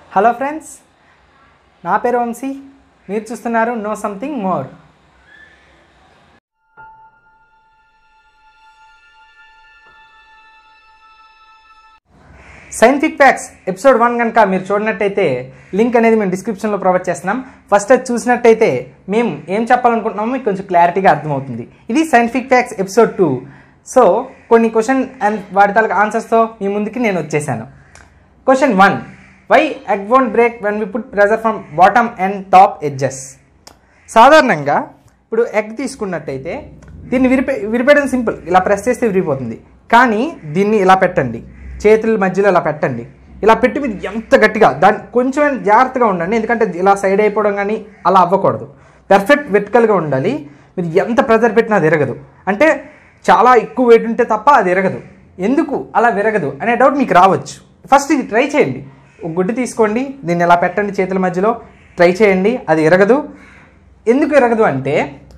hello friends నా పేరు వంశీ మీరు చూస్తున్నారు no something more scientific facts episode one కనుక మీరు చూడనట్టయితే లింక్ అనేది మేము డిస్క్రిప్షన్లో ప్రొవైడ్ చేస్తున్నాం ఫస్ట్ అది చూసినట్టయితే మేము ఏం చెప్పాలనుకుంటున్నామో మీకు కొంచెం క్లారిటీగా అర్థమవుతుంది ఇది scientific facts episode two so కొన్ని క్వశ్చన్ అండ్ వాటి తాలూకు ఆన్సర్స్తో మీ ముందుకి నేను వచ్చేసాను question one why egg won't break when we put pressure from bottom and top edges సాధారణంగా ఇప్పుడు ఎగ్ తీసుకున్నట్టయితే దీన్ని విరిపే విరిపేయడం సింపుల్ ఇలా ప్రెస్ చేస్తే విరిగిపోతుంది కానీ దీన్ని ఇలా పెట్టండి చేతుల మధ్యలో ఇలా పెట్టండి ఇలా పెట్టి మీరు ఎంత గట్టిగా దాన్ని కొంచెం జాగ్రత్తగా ఉండండి ఎందుకంటే ఇలా సైడ్ అయిపోవడం కానీ అలా అవ్వకూడదు పెర్ఫెక్ట్ వెర్టికల్గా ఉండాలి మీరు ఎంత ప్రెజర్ పెట్టినా అది ఎరగదు అంటే చాలా ఎక్కువ వెయిట్ ఉంటే తప్ప అది ఎరగదు ఎందుకు అలా విరగదు అనే డౌట్ మీకు రావచ్చు ఫస్ట్ ఇది ట్రై చేయండి ఒక గుడ్డు తీసుకోండి దీన్ని ఇలా పెట్టండి చేతుల మధ్యలో ట్రై చేయండి అది ఎరగదు ఎందుకు ఎరగదు అంటే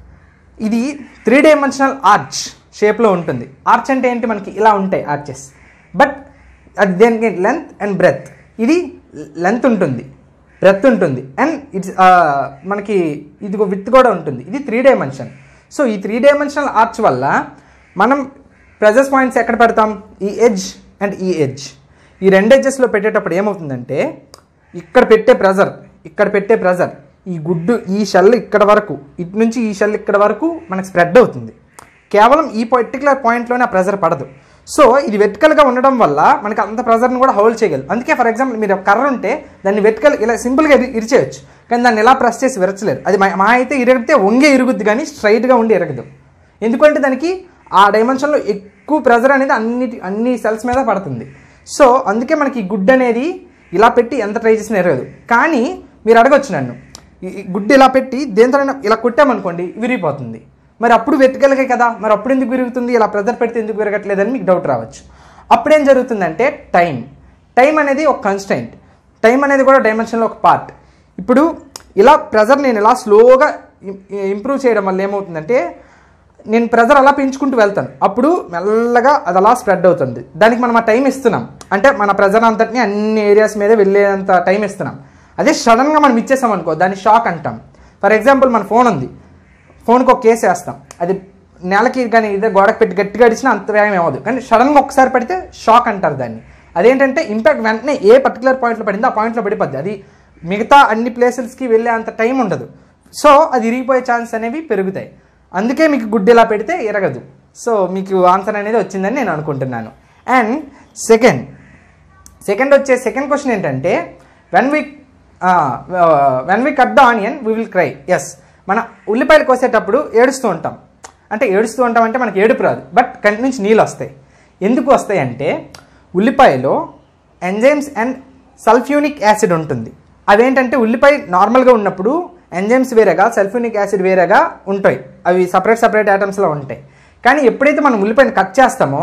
ఇది త్రీ డైమెన్షనల్ ఆర్చ్ షేప్లో ఉంటుంది ఆర్చ్ అంటే ఏంటి మనకి ఇలా ఉంటాయి ఆర్చెస్ బట్ అది దేనికి లెంత్ అండ్ బ్రెత్ ఇది లెంత్ ఉంటుంది బ్రెత్ ఉంటుంది అండ్ ఇట్స్ మనకి ఇది విత్ కూడా ఉంటుంది ఇది త్రీ డైమెన్షన్ సో ఈ త్రీ డైమెన్షనల్ ఆర్చ్ వల్ల మనం ప్రెజర్స్ పాయింట్స్ ఎక్కడ పెడతాం ఈ ఎడ్జ్ అండ్ ఈ ఎడ్జ్ ఈ రెండు ఎడ్జెస్లో పెట్టేటప్పుడు ఏమవుతుందంటే ఇక్కడ పెట్టే ప్రెజర్ ఇక్కడ పెట్టే ప్రెజర్ ఈ గుడ్డు ఈ షెల్ ఇక్కడ వరకు ఇటు నుంచి ఈ షెల్ ఇక్కడ వరకు మనకు స్ప్రెడ్ అవుతుంది కేవలం ఈ పర్టికులర్ పాయింట్లోనే ఆ ప్రెజర్ పడదు సో ఇది వెర్టికల్గా ఉండడం వల్ల మనకి అంత ప్రెజర్ని కూడా హోల్డ్ చేయగలదు అందుకే ఫర్ ఎగ్జాంపుల్ మీరు ఒక కర్ర ఉంటే దాన్ని వెర్టికల్ ఇలా సింపుల్గా ఇరి ఇరిచేయచ్చు కానీ దాన్ని ఎలా ప్రెస్ చేసి విరచలేరు అది మా- మా అయితే ఇరిగితే వంగే ఇరుగుద్ది కానీ స్ట్రైట్గా ఉండి ఇరగదు ఎందుకంటే దానికి ఆ డైమెన్షన్లో ఎక్కువ ప్రెజర్ అనేది అన్ని అన్ని సెల్స్ మీద పడుతుంది సో అందుకే మనకి ఈ గుడ్ అనేది ఇలా పెట్టి ఎంత ట్రై చేసినా ఎరగదు కానీ మీరు అడగొచ్చు నన్ను ఈ ఈ గుడ్డు ఇలా పెట్టి దేంతోనైనా ఇలా కొట్టామనుకోండి విరిగిపోతుంది మరి అప్పుడు వెతకగలిగే కదా మరి అప్పుడు ఎందుకు విరుగుతుంది ఇలా ప్రెజర్ పెడితే ఎందుకు విరగట్లేదని మీకు డౌట్ రావచ్చు అప్పుడేం జరుగుతుందంటే టైం టైం అనేది ఒక కన్స్టెంట్ టైం అనేది కూడా డైమెన్షన్లో ఒక పార్ట్ ఇప్పుడు ఇలా ప్రెజర్ నేను ఇలా స్లోగా ఇంప్రూవ్ చేయడం వల్ల ఏమవుతుందంటే నేను ప్రెజర్ అలా పెంచుకుంటూ వెళ్తాను అప్పుడు మెల్లగా అది అలా స్ప్రెడ్ అవుతుంది దానికి మనం ఆ టైం ఇస్తున్నాం అంటే మన ప్రెజర్ అంతటిని అన్ని ఏరియాస్ మీద వెళ్ళేంత టైం ఇస్తున్నాం అదే సడన్గా మనం ఇచ్చేసాం అనుకో దాన్ని షాక్ అంటాం ఫర్ ఎగ్జాంపుల్ మన ఫోన్ ఉంది ఫోన్కి ఒక కేసు వేస్తాం అది నేలకి కానీ ఇదే గోడకు పెట్టి గట్టిగా అడిచినా అంత వేగం ఏమవుదు కానీ సడన్గా ఒకసారి పడితే షాక్ అంటారు దాన్ని అదేంటంటే ఇంపాక్ట్ వెంటనే ఏ పర్టికులర్ పాయింట్లో పడిందో ఆ పాయింట్లో పడిపోద్ది అది మిగతా అన్ని ప్లేసెస్కి వెళ్ళే అంత టైం ఉండదు సో అది ఇరిగిపోయే ఛాన్స్ అనేవి పెరుగుతాయి అందుకే మీకు గుడ్డు ఇలా పెడితే ఎరగదు సో మీకు ఆన్సర్ అనేది వచ్చిందని నేను అనుకుంటున్నాను అండ్ సెకండ్ సెకండ్ వచ్చే సెకండ్ క్వశ్చన్ ఏంటంటే when we when we cut the onion we will cry yes మన ఉల్లిపాయలు కోసేటప్పుడు ఏడుస్తూ ఉంటాం అంటే ఏడుస్తూ ఉంటాం అంటే మనకి ఏడుపు రాదు బట్ కంటి నుంచి నీళ్ళు వస్తాయి ఎందుకు వస్తాయి అంటే ఉల్లిపాయలో ఎంజైమ్స్ అండ్ సల్ఫ్యూనిక్ యాసిడ్ ఉంటుంది అవేంటంటే ఉల్లిపాయ నార్మల్గా ఉన్నప్పుడు ఎంజైమ్స్ వేరేగా సల్ఫ్యూనిక్ యాసిడ్ వేరేగా ఉంటాయి అవి సపరేట్ సపరేట్ ఐటమ్స్లో ఉంటాయి కానీ ఎప్పుడైతే మనం ఉల్లిపాయని కట్ చేస్తామో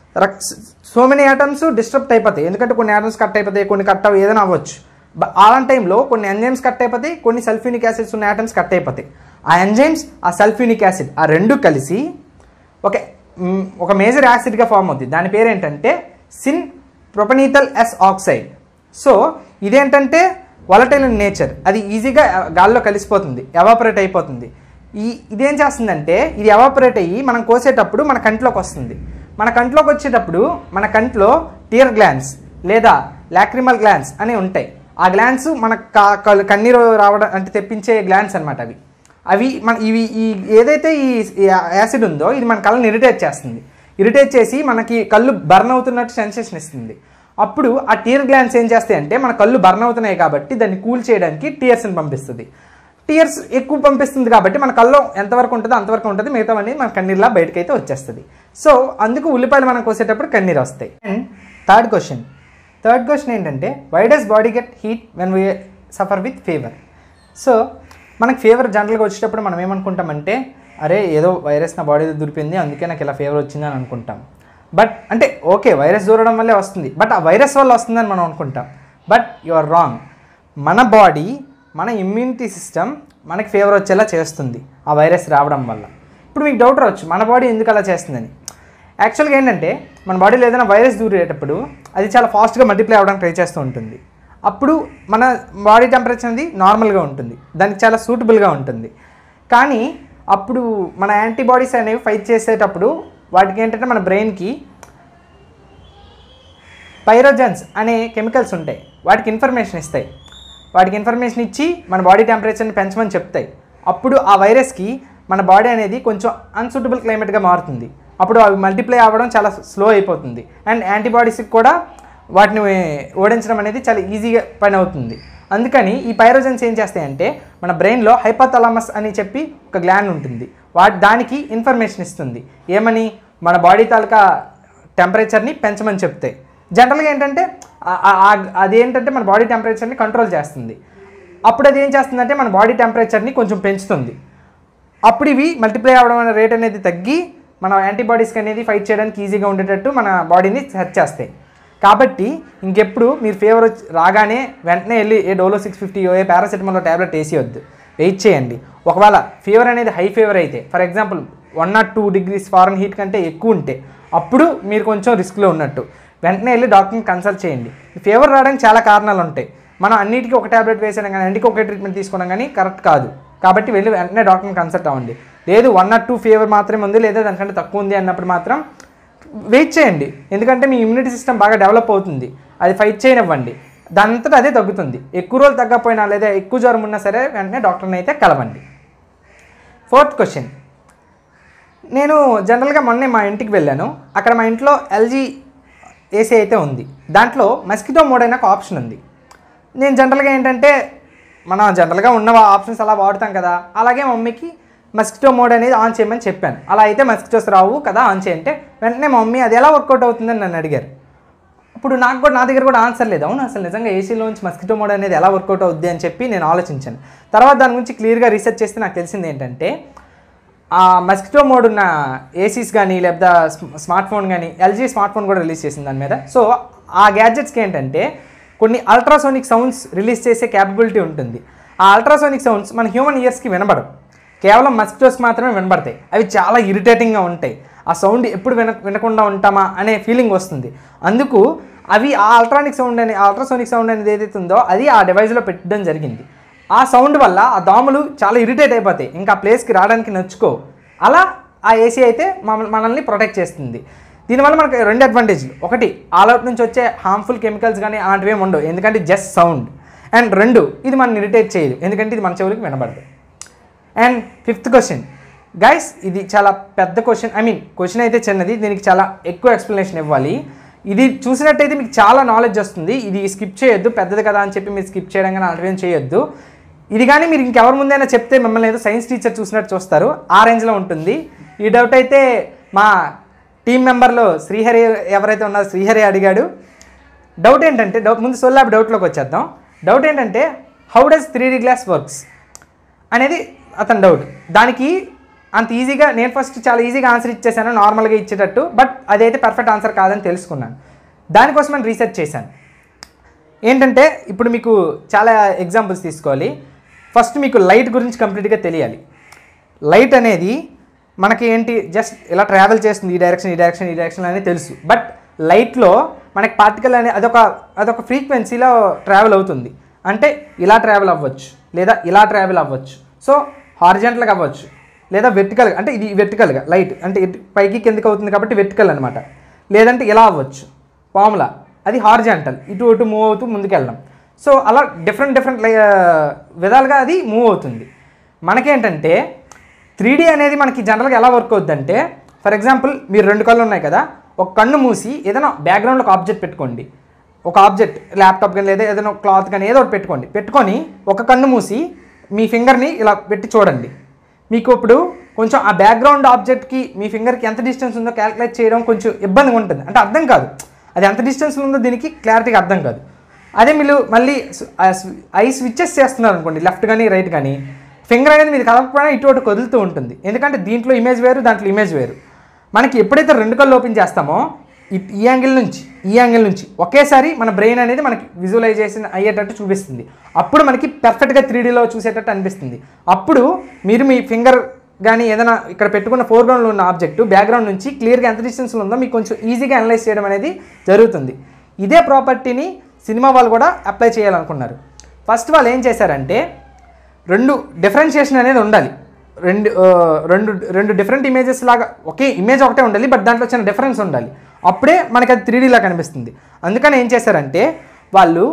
సో మెనీ ఐటమ్స్ డిస్టర్బ్ అయిపోతాయి ఎందుకంటే కొన్ని ఐటమ్స్ కట్ అయిపోతాయి కొన్ని కట్ అవ్వ ఏదైనా అవ్వచ్చు బ- అలాంటి టైంలో కొన్ని ఎంజైమ్స్ కట్ అయిపోతాయి కొన్ని సల్ఫ్యూనిక్ యాసిడ్స్ ఉన్న ఐటమ్స్ కట్ అయిపోతాయి ఆ ఎంజైమ్స్ ఆ సల్ఫ్యూనిక్ యాసిడ్ ఆ రెండు కలిసి ఒక మ్, ఒక మేజర్ యాసిడ్గా ఫామ్ అవుతుంది దాని పేరు ఏంటంటే syn propanethial S oxide so ఇదేంటంటే వలటైల్ ఇన్ నేచర్ అది ఈజీగా గాల్లో కలిసిపోతుంది ఎవాపరేట్ అయిపోతుంది ఈ ఇదేం చేస్తుందంటే ఇది ఎవాపరేట్ అయ్యి మనం కోసేటప్పుడు మన కంట్లోకి వస్తుంది మన కంట్లోకి వచ్చేటప్పుడు మన కంట్లో టీయర్ గ్లాన్స్ లేదా లాక్రిమల్ గ్లాన్స్ అనేవి ఉంటాయి ఆ గ్లాన్స్ మన కా- కళ్ళు- కన్నీరు రావడం అంటే తెప్పించే గ్లాన్స్ అనమాట అవి అవి మన ఇవి ఈ ఏదైతే ఈ ఈ యాసిడ్ ఉందో ఇది మన కళ్ళని ఇరిటేట్ చేస్తుంది ఇరిటేట్ చేసి మనకి కళ్ళు బర్న్ అవుతున్నట్టు సెన్సేషన్ ఇస్తుంది అప్పుడు ఆ టీయర్ గ్లాన్స్ ఏం చేస్తాయి అంటే మన కళ్ళు బర్న్ అవుతున్నాయి కాబట్టి దాన్ని కూల్ చేయడానికి టీయర్స్ని పంపిస్తుంది టీయర్స్ ఎక్కువ పంపిస్తుంది కాబట్టి మన కల్లో ఎంతవరకు ఉంటుందో అంతవరకు ఉంటుంది మిగతావన్నీ మన కన్నీరులా బయటకైతే వచ్చేస్తుంది సో అందుకు ఉల్లిపాయలు మనం కోసేటప్పుడు కన్నీరు వస్తాయి and third question third question ఏంటంటే why does body get heat when we suffer with fever so మనకు ఫీవర్ జనరల్గా వచ్చేటప్పుడు మనం ఏమనుకుంటామంటే అరే ఏదో వైరస్ నా బాడీలో దూరిపోయింది అందుకే నాకు ఇలా ఫీవర్ వచ్చింది అని అనుకుంటాం బట్ అంటే ఓకే వైరస్ దూరడం వల్లే వస్తుంది బట్ ఆ వైరస్ వల్ల వస్తుందని మనం అనుకుంటాం బట్ యు ఆర్ రాంగ్ మన బాడీ మన ఇమ్యూనిటీ సిస్టమ్ మనకి ఫీవర్ వచ్చేలా చేస్తుంది ఆ వైరస్ రావడం వల్ల ఇప్పుడు మీకు డౌట్ రావచ్చు మన బాడీ ఎందుకు అలా చేస్తుందని యాక్చువల్గా ఏంటంటే మన బాడీలో ఏదైనా వైరస్ దూరేటప్పుడు అది చాలా ఫాస్ట్గా మల్టిప్లై అవ్వడానికి ట్రై చేస్తూ ఉంటుంది అప్పుడు మన బాడీ టెంపరేచర్ అనేది నార్మల్గా ఉంటుంది దానికి చాలా సూటబుల్గా ఉంటుంది కానీ అప్పుడు మన యాంటీబాడీస్ అనేవి ఫైట్ చేసేటప్పుడు వాటికి ఏంటంటే మన బ్రెయిన్కి పైరోజన్స్ అనే కెమికల్స్ ఉంటాయి వాటికి ఇన్ఫర్మేషన్ ఇస్తాయి వాటికి ఇన్ఫర్మేషన్ ఇచ్చి మన బాడీ టెంపరేచర్ని పెంచమని చెప్తాయి అప్పుడు ఆ వైరస్కి మన బాడీ అనేది కొంచెం అన్సూటబుల్ క్లైమేట్గా మారుతుంది అప్పుడు అవి మల్టిప్లై అవ్వడం చాలా స్లో అయిపోతుంది అండ్ యాంటీబాడీస్కి కూడా వాటిని ఓడించడం అనేది చాలా ఈజీగా పని అవుతుంది అందుకని ఈ పైరోజన్స్ ఏం చేస్తాయంటే మన బ్రెయిన్లో హైపోథలామస్ అని చెప్పి ఒక గ్లాండ్ ఉంటుంది వాటి దానికి ఇన్ఫర్మేషన్ ఇస్తుంది ఏమని మన బాడీ తాలూకా టెంపరేచర్ని పెంచమని చెప్తాయి జనరల్గా ఏంటంటే ఆ- ఆ- ఆ- అదేంటంటే మన బాడీ టెంపరేచర్ని కంట్రోల్ చేస్తుంది అప్పుడు అది ఏం చేస్తుందంటే మన బాడీ టెంపరేచర్ని కొంచెం పెంచుతుంది అప్పుడు ఇవి మల్టిప్లై అవ్వడం అనే రేట్ అనేది తగ్గి మన యాంటీబాడీస్కి అనేది ఫైట్ చేయడానికి ఈజీగా ఉండేటట్టు మన బాడీని సెట్ చేస్తాయి కాబట్టి ఇంకెప్పుడు మీరు ఫీవర్ వచ్చి రాగానే వెంటనే వెళ్ళి a Dolo six fifty a paracetamol tablet వేసేయొద్దు వెయిట్ చేయండి ఒకవేళ ఫీవర్ అనేది హై ఫీవర్ అయితే for example one not two degrees Fahrenheit కంటే ఎక్కువ ఉంటే అప్పుడు మీరు కొంచెం రిస్క్లో ఉన్నట్టు వెంటనే వెళ్ళి డాక్టర్ని కన్సల్ట్ చేయండి ఫీవర్ రావడానికి చాలా కారణాలు ఉంటాయి మనం అన్నిటికీ ఒక ట్యాబ్లెట్ వేసాం కానీ అన్నిటికీ ఒకే ట్రీట్మెంట్ తీసుకోవడం కానీ కరెక్ట్ కాదు కాబట్టి వెళ్ళి వెంటనే డాక్టర్ని కన్సల్ట్ అవ్వండి లేదు వన్ నాట్ టూ ఫీవర్ మాత్రమే ఉంది లేదా దానికంటే తక్కువ ఉంది అన్నప్పుడు మాత్రం వెయిట్ చేయండి ఎందుకంటే మీ ఇమ్యూనిటీ సిస్టమ్ బాగా డెవలప్ అవుతుంది అది ఫైట్ చేయనివ్వండి దానంతటా అదే తగ్గుతుంది ఎక్కువ రోజులు తగ్గకపోయినా లేదా ఎక్కువ జ్వరం ఉన్నా సరే వెంటనే డాక్టర్ని అయితే కలవండి ఫోర్త్ క్వశ్చన్ నేను జనరల్గా మొన్నే మా ఇంటికి వెళ్ళాను అక్కడ మా ఇంట్లో ఎల్జీ ఏసీ అయితే ఉంది దాంట్లో మస్కిటో మోడ్ అనే ఒక ఆప్షన్ ఉంది నేను జనరల్గా ఏంటంటే మన జనరల్గా ఉన్న ఆప్షన్స్ అలా వాడుతాం కదా అలాగే మా మమ్మీకి మస్కిటో మోడ్ అనేది ఆన్ చేయమని చెప్పాను అలా అయితే మస్కిటోస్ రావు కదా ఆన్ చేయంటే వెంటనే మా మమ్మీ అది ఎలా వర్కౌట్ అవుతుందని నన్ను అడిగారు ఇప్పుడు నాకు కూడా నా దగ్గర కూడా ఆన్సర్ లేదు అవును అసలు నిజంగా ఏసీలోంచి మస్కిటో మోడ్ అనేది ఎలా వర్కౌట్ అవుద్ది అని చెప్పి నేను ఆలోచించాను తర్వాత దాని గురించి క్లియర్గా రీసెర్చ్ చేస్తే నాకు తెలిసింది ఏంటంటే ఆ మస్కిటో మోడ్ ఉన్న ఏసీస్ కానీ లేకపోతే స్మ- స్మార్ట్ ఫోన్ కానీ ఎల్జీ స్మార్ట్ ఫోన్ కూడా రిలీజ్ చేసింది దాని మీద సో ఆ గ్యాడ్జెట్స్కి ఏంటంటే కొన్ని అల్ట్రాసోనిక్ సౌండ్స్ రిలీజ్ చేసే క్యాపబిలిటీ ఉంటుంది ఆ అల్ట్రాసోనిక్ సౌండ్స్ మన హ్యూమన్ ఇయర్స్కి వినబడవు కేవలం మస్కిటోస్కి మాత్రమే వినబడతాయి అవి చాలా ఇరిటేటింగ్గా ఉంటాయి ఆ సౌండ్ ఎప్పుడు విన వినకుండా ఉంటామా అనే ఫీలింగ్ వస్తుంది అందుకు అవి ఆ అల్ట్రానిక్ సౌండ్ అని అల్ట్రాసోనిక్ సౌండ్ అనేది ఏదైతే ఉందో అది ఆ డివైస్లో పెట్టడం జరిగింది ఆ సౌండ్ వల్ల ఆ దోమలు చాలా ఇరిటేట్ అయిపోతాయి ఇంకా ఆ ప్లేస్కి రావడానికి నచ్చుకో అలా ఆ ఏసీ అయితే మమ్మల్ని మనల్ని ప్రొటెక్ట్ చేస్తుంది దీనివల్ల మనకి రెండు అడ్వాంటేజ్లు ఒకటి ఆల్అవుట్ నుంచి వచ్చే హార్మ్ఫుల్ కెమికల్స్ కానీ అలాంటివి ఏమి ఉండవు ఎందుకంటే జస్ట్ సౌండ్ అండ్ రెండు ఇది మనం ఇరిటేట్ చేయదు ఎందుకంటే ఇది మన చెవులకి వినబడదు అండ్ ఫిఫ్త్ క్వశ్చన్ గైస్ ఇది చాలా పెద్ద క్వశ్చన్ ఐ మీన్ క్వశ్చన్ అయితే చిన్నది దీనికి చాలా ఎక్కువ ఎక్స్ప్లెనేషన్ ఇవ్వాలి ఇది చూసినట్టయితే మీకు చాలా నాలెడ్జ్ వస్తుంది ఇది స్కిప్ చేయొద్దు పెద్దది కదా అని చెప్పి మీరు స్కిప్ చేయడం కానీ అలాంటివి ఏం చేయొద్దు ఇది కానీ మీరు ఇంకెవరి ముందైనా చెప్తే మిమ్మల్ని ఏదో సైన్స్ టీచర్ చూసినట్టు చూస్తారు ఆ రేంజ్లో ఉంటుంది ఈ డౌట్ అయితే మా టీం మెంబర్లో శ్రీహరి ఎవరైతే ఉన్నారో శ్రీహరి అడిగాడు డౌట్ ఏంటంటే డౌట్ ముందు సోల్లాబ్ డౌట్లోకి వచ్చేద్దాం డౌట్ ఏంటంటే how does three D glass works అనేది అతని డౌట్ దానికి అంత ఈజీగా నేను ఫస్ట్ చాలా ఈజీగా ఆన్సర్ ఇచ్చేసాను నార్మల్గా ఇచ్చేటట్టు బట్ అదైతే పర్ఫెక్ట్ ఆన్సర్ కాదని తెలుసుకున్నాను దానికోసం నేను రీసెర్చ్ చేశాను ఏంటంటే ఇప్పుడు మీకు చాలా ఎగ్జాంపుల్స్ తీసుకోవాలి ఫస్ట్ మీకు లైట్ గురించి కంప్లీట్గా తెలియాలి లైట్ అనేది మనకి ఏంటి జస్ట్ ఇలా ట్రావెల్ చేస్తుంది ఈ డైరెక్షన్ ఈ డైరెక్షన్ ఈ డైరెక్షన్ అనేది తెలుసు బట్ లైట్లో మనకి పార్టికల్ అనేది అదొక అదొక ఫ్రీక్వెన్సీలో ట్రావెల్ అవుతుంది అంటే ఇలా ట్రావెల్ అవ్వచ్చు లేదా ఇలా ట్రావెల్ అవ్వచ్చు సో హారిజెంటల్గా అవ్వచ్చు లేదా వెర్టికల్గా అంటే ఇది వెర్టికల్గా లైట్ అంటే ఇటు పైకి కిందకి అవుతుంది కాబట్టి వెర్టికల్ అనమాట లేదంటే ఇలా అవ్వచ్చు పాములా అది హార్జెంటల్ ఇటు ఇటు మూవ్ అవుతూ ముందుకెళ్ళడం సో అలా డిఫరెంట్ డిఫరెంట్ విధాలుగా అది మూవ్ అవుతుంది మనకేంటంటే త్రీ అనేది మనకి జనరల్గా ఎలా వర్క్ అవుద్దంటే ఫర్ ఎగ్జాంపుల్ మీరు రెండు కళ్ళు ఉన్నాయి కదా ఒక కన్ను మూసి ఏదైనా బ్యాక్గ్రౌండ్లో ఒక ఆబ్జెక్ట్ పెట్టుకోండి ఒక ఆబ్జెక్ట్ ల్యాప్టాప్ కానీ లేదా ఏదైనా క్లాత్ కానీ ఏదో ఒకటి పెట్టుకోండి పెట్టుకొని ఒక కన్ను మూసి మీ ఫింగర్ని ఇలా పెట్టి చూడండి మీకు ఇప్పుడు కొంచెం ఆ బ్యాక్గ్రౌండ్ ఆబ్జెక్ట్కి మీ ఫింగర్కి ఎంత డిస్టెన్స్ ఉందో క్యాలిక్యులేట్ చేయడం కొంచెం ఇబ్బందిగా ఉంటుంది అంటే అర్థం కాదు అది ఎంత డిస్టెన్స్ ఉందో దీనికి క్లారిటీగా అర్థం కాదు అదే మీరు మళ్ళీ ఐ స్విచ్చెస్ చేస్తున్నారు అనుకోండి లెఫ్ట్ కానీ రైట్ కానీ ఫింగర్ అనేది మీరు కలపకపోయినా ఇటు అటు కదులుతూ ఉంటుంది ఎందుకంటే దీంట్లో ఇమేజ్ వేరు దాంట్లో ఇమేజ్ వేరు మనకి ఎప్పుడైతే రెండు కళ్ళు ఓపెన్ చేస్తామో ఈ- ఈ యాంగిల్ నుంచి ఈ యాంగిల్ నుంచి ఒకేసారి మన బ్రెయిన్ అనేది మనకి విజువలైజేషన్ అయ్యేటట్టు చూపిస్తుంది అప్పుడు మనకి పెర్ఫెక్ట్గా త్రీ డీలో చూసేటట్టు అనిపిస్తుంది అప్పుడు మీరు మీ ఫింగర్ కానీ ఏదైనా ఇక్కడ పెట్టుకున్న ఫోర్గ్రౌండ్లో ఉన్న ఆబ్జెక్ట్ బ్యాక్గ్రౌండ్ నుంచి క్లియర్గా ఎంత డిస్టెన్స్లో ఉందో మీకు కొంచెం ఈజీగా అనలైజ్ చేయడం అనేది జరుగుతుంది ఇదే ప్రాపర్టీని సినిమా వాళ్ళు కూడా అప్లై చేయాలనుకున్నారు ఫస్ట్ వాళ్ళు ఏం చేశారంటే రెండు డిఫరెన్షియేషన్ అనేది ఉండాలి రెండు ఆ, రెండు రెండు డిఫరెంట్ ఇమేజెస్ లాగా ఒకే ఇమేజ్ ఒకటే ఉండాలి బట్ దాంట్లో చిన్న డిఫరెన్స్ ఉండాలి అప్పుడే మనకి అది త్రీ లా కనిపిస్తుంది అందుకని ఏం చేశారంటే వాళ్ళు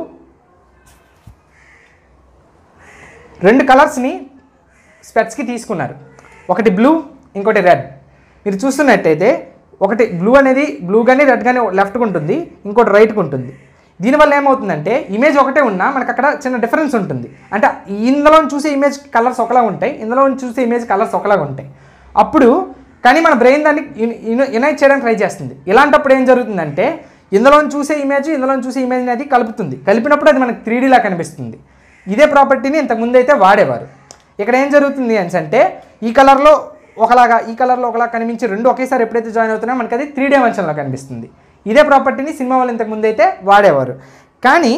రెండు కలర్స్ని స్పెట్స్కి తీసుకున్నారు ఒకటి బ్లూ ఇంకోటి రెడ్ మీరు చూస్తున్నట్టయితే ఒకటి బ్లూ అనేది బ్లూ కానీ రెడ్ కానీ లెఫ్ట్కి ఉంటుంది ఇంకోటి రైట్కి ఉంటుంది దీనివల్ల ఏమవుతుందంటే ఇమేజ్ ఒకటే ఉన్నా మనకు అక్కడ చిన్న డిఫరెన్స్ ఉంటుంది అంటే ఇందులో చూసే ఇమేజ్ కలర్స్ ఒకలా ఉంటాయి ఇందులో చూసే ఇమేజ్ కలర్స్ ఒకలాగా ఉంటాయి అప్పుడు కానీ మన బ్రెయిన్ దాన్ని యునైట్ చేయడానికి ట్రై చేస్తుంది ఇలాంటప్పుడు ఏం జరుగుతుందంటే ఇందులో చూసే ఇమేజ్ ఇందులో చూసే ఇమేజ్ అనేది కలుపుతుంది కలిపినప్పుడు అది మనకి త్రీ లా కనిపిస్తుంది ఇదే ప్రాపర్టీని ఇంతకుముందు అయితే వాడేవారు ఇక్కడ ఏం జరుగుతుంది అని అంటే ఈ కలర్లో ఒకలాగా ఈ కలర్లో ఒకలాగా కనిపించి రెండు ఒకేసారి ఎప్పుడైతే జాయిన్ అవుతున్నాయో మనకి అది త్రీ డైమెన్షన్లో కనిపిస్తుంది ఇదే ప్రాపర్టీని సినిమా వాళ్ళు ఇంతకుముందు అయితే వాడేవారు కానీ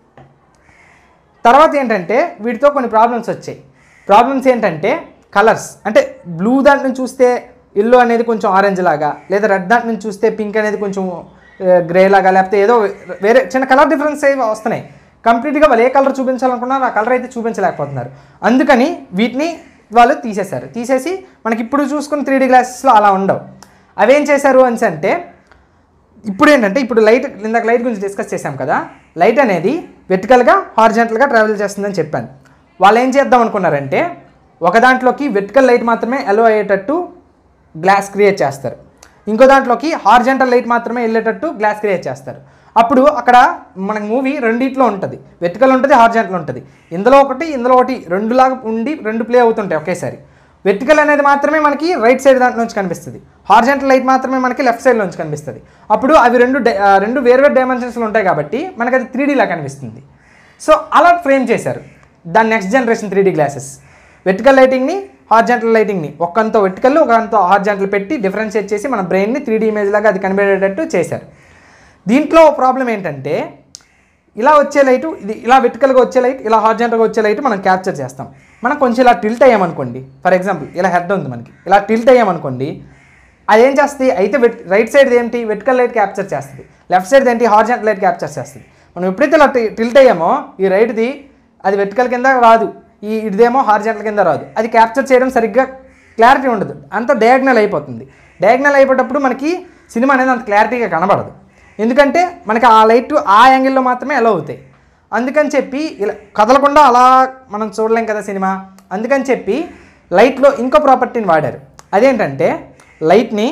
తర్వాత ఏంటంటే వీటితో కొన్ని ప్రాబ్లమ్స్ వచ్చాయి ప్రాబ్లమ్స్ ఏంటంటే కలర్స్ అంటే బ్లూ దాంట్ నుంచి చూస్తే ఎల్లో అనేది కొంచెం ఆరెంజ్ లాగా లేదా రెడ్ దాంట్ నుంచి చూస్తే పింక్ అనేది కొంచెం గ్రే లాగా లేకపోతే ఏదో వేరే చిన్న కలర్ డిఫరెన్స్ ఏవి వస్తున్నాయి కంప్లీట్గా వాళ్ళు ఏ కలర్ చూపించాలనుకున్నారో ఆ కలర్ అయితే చూపించలేకపోతున్నారు అందుకని వీటిని వాళ్ళు తీసేశారు తీసేసి మనకి ఇప్పుడు చూసుకున్న త్రీ డీ గ్లాసెస్లో అలా ఉండవు అవేం చేశారు అని అంటే ఇప్పుడు ఏంటంటే ఇప్పుడు లైట్ ఇందాక లైట్ గురించి డిస్కస్ చేశాం కదా లైట్ అనేది వెర్టికల్గా హార్జెంటల్గా ట్రావెల్ చేస్తుందని చెప్పాను వాళ్ళు ఏం చేద్దాం అనుకున్నారంటే ఒక దాంట్లోకి వెర్టికల్ లైట్ మాత్రమే అలో అయ్యేటట్టు గ్లాస్ క్రియేట్ చేస్తారు ఇంకో దాంట్లోకి హార్జెంటల్ లైట్ మాత్రమే వెళ్ళేటట్టు గ్లాస్ క్రియేట్ చేస్తారు అప్పుడు అక్కడ మనకి మూవీ రెండిట్లో ఉంటుంది వెర్టికల్ ఉంటుంది హార్జెంటల్ ఉంటుంది ఇందులో ఒకటి ఇందులో ఒకటి రెండులాగా ఉండి రెండు ప్లే అవుతుంటాయి ఒకేసారి వెర్టికల్ అనేది మాత్రమే మనకి రైట్ సైడ్ దాంట్లో నుంచి కనిపిస్తుంది హార్జెంటల్ లైట్ మాత్రమే మనకి లెఫ్ట్ సైడ్ నుంచి కనిపిస్తుంది అప్పుడు అవి రెండు డై- ఆ, రెండు వేర్వేరు డైమెన్షన్స్లో ఉంటాయి కాబట్టి మనకి అది త్రీ లా కనిపిస్తుంది సో అలా ఫ్రేమ్ చేశారు దాని next generation three glasses vertical లైటింగ్ని హార్జెంటల్ లైటింగ్ని ఒకంతో వెర్టికల్ ఒకంతో హార్జెంటల్ పెట్టి డిఫరెన్షియేట్ చేసి మన బ్రెయిన్ని త్రీ డీ ఇమేజ్ లాగా అది కనిపెట్టేటట్టు చేశారు దీంట్లో ప్రాబ్లం ఏంటంటే ఇలా వచ్చే లైటు ఇది ఇలా వెర్టికల్గా వచ్చే లైట్ ఇలా హార్జెంటల్గా వచ్చే లైట్ మనం క్యాప్చర్ చేస్తాం మనం కొంచెం ఇలా టిల్ట్ అయ్యామనుకోండి ఫర్ ఎగ్జాంపుల్ ఇలా హెడ్ ఉంది మనకి ఇలా టిల్ట్ అయ్యామనుకోండి అదేం చేస్తుంది అయితే వెట్ రైట్ సైడ్ ఏంటి వెర్టికల్ లైట్ క్యాప్చర్ చేస్తుంది లెఫ్ట్ సైడ్ ఏంటి హార్జెంటల్ లైట్ క్యాప్చర్ చేస్తుంది మనం ఎప్పుడైతే ఇలా టి- టిల్ట్ అయ్యామో ఈ రైట్ది అది వెర్టికల్ కింద రాదు ఈ ఇదేమో హార్జెంటల్ కింద రాదు అది క్యాప్చర్ చేయడం సరిగ్గా క్లారిటీ ఉండదు అంత డయాగ్నల్ అయిపోతుంది డయాగ్నల్ అయిపోయేటప్పుడు మనకి సినిమా అనేది అంత క్లారిటీగా కనబడదు ఎందుకంటే మనకి ఆ లైట్ ఆ యాంగిల్లో మాత్రమే అలా అవుతాయి అందుకని చెప్పి ఇలా కదలకుండా అలా మనం చూడలేం కదా సినిమా అందుకని చెప్పి లైట్లో ఇంకో ప్రాపర్టీని వాడారు అదేంటంటే లైట్ని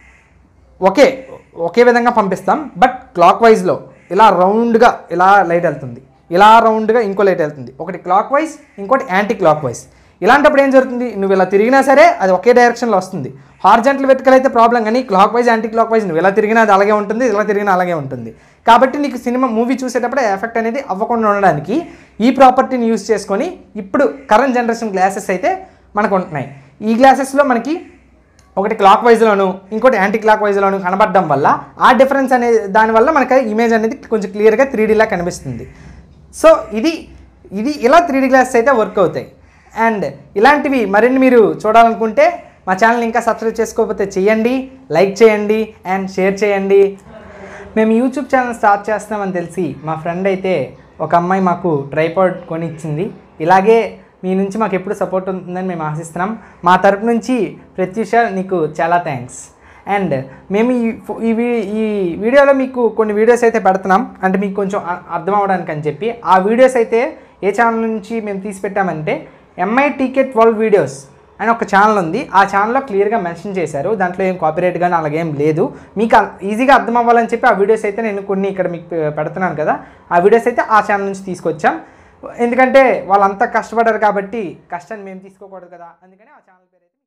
ఒకే ఒకే విధంగా పంపిస్తాం బట్ క్లాక్ వైజ్లో ఇలా రౌండ్గా ఇలా లైట్ వెళ్తుంది ఇలా రౌండ్గా ఇంకో లైట్ వెళ్తుంది ఒకటి క్లాక్ వైజ్ ఇంకోటి యాంటీ క్లాక్ వైజ్ ఇలాంటప్పుడు ఏం జరుగుతుంది నువ్వు ఇలా తిరిగినా సరే అది ఒకే డైరెక్షన్లో వస్తుంది హార్జెంటల్ వెతికల్ అయితే ప్రాబ్లం కానీ clockwise anticlockwise నువ్వు ఇలా తిరిగినా అది అలాగే ఉంటుంది ఇలా తిరిగినా అలాగే ఉంటుంది కాబట్టి నీకు సినిమా మూవీ చూసేటప్పుడు ఎఫెక్ట్ అనేది అవ్వకుండా ఉండడానికి ఈ ప్రాపర్టీని యూస్ చేసుకొని ఇప్పుడు కరెంట్ జనరేషన్ గ్లాసెస్ అయితే మనకు ఉంటున్నాయి ఈ గ్లాసెస్లో మనకి ఒకటి క్లాక్ వైజ్లోను ఇంకోటి యాంటీ క్లాక్ వైజ్లోను కనబడడం వల్ల ఆ డిఫరెన్స్ అనేది దానివల్ల మనకి ఇమేజ్ అనేది కొంచెం క్లియర్గా త్రీ లా కనిపిస్తుంది సో ఇది ఇది ఇలా త్రీ డీ గ్లాసెస్ అయితే వర్క్ అవుతాయి అండ్ ఇలాంటివి మరిన్ని మీరు చూడాలనుకుంటే మా ఛానల్ ఇంకా సబ్స్క్రైబ్ చేసుకోకపోతే చేయండి లైక్ చేయండి అండ్ షేర్ చేయండి మేము యూట్యూబ్ ఛానల్ స్టార్ట్ చేస్తామని తెలిసి మా ఫ్రెండ్ అయితే ఒక అమ్మాయి మాకు ట్రైపాడ్ కొనిచ్చింది ఇలాగే మీ నుంచి మాకు ఎప్పుడు సపోర్ట్ ఉంటుందని మేము ఆశిస్తున్నాం మా తరపు నుంచి ప్రత్యూష నీకు చాలా థ్యాంక్స్ అండ్ మేము ఈ ఫో- ఈ వీ- ఈ వీడియోలో మీకు కొన్ని వీడియోస్ అయితే పెడుతున్నాం అంటే మీకు కొంచెం అ- అర్థం అవడానికి అని చెప్పి ఆ వీడియోస్ అయితే ఏ ఛానల్ నుంచి మేము తీసి పెట్టామంటే ఎంఐ టీకెట్ ట్వెల్వ్ వీడియోస్ అని ఒక ఛానల్ ఉంది ఆ ఛానల్లో క్లియర్గా మెన్షన్ చేశారు దాంట్లో ఏం కాపీరైట్ కానీ అలాగేం లేదు మీకు అ- ఈజీగా అర్థం అవ్వాలని చెప్పి ఆ వీడియోస్ అయితే నేను కొన్ని ఇక్కడ మీకు పె- పెడుతున్నాను కదా ఆ వీడియోస్ అయితే ఆ ఛానల్ నుంచి తీసుకొచ్చాం ఎందుకంటే వాళ్ళంతా కష్టపడారు కాబట్టి కష్టాన్ని మేము తీసుకోకూడదు కదా అందుకని ఆ ఛానల్ పేరు అయితే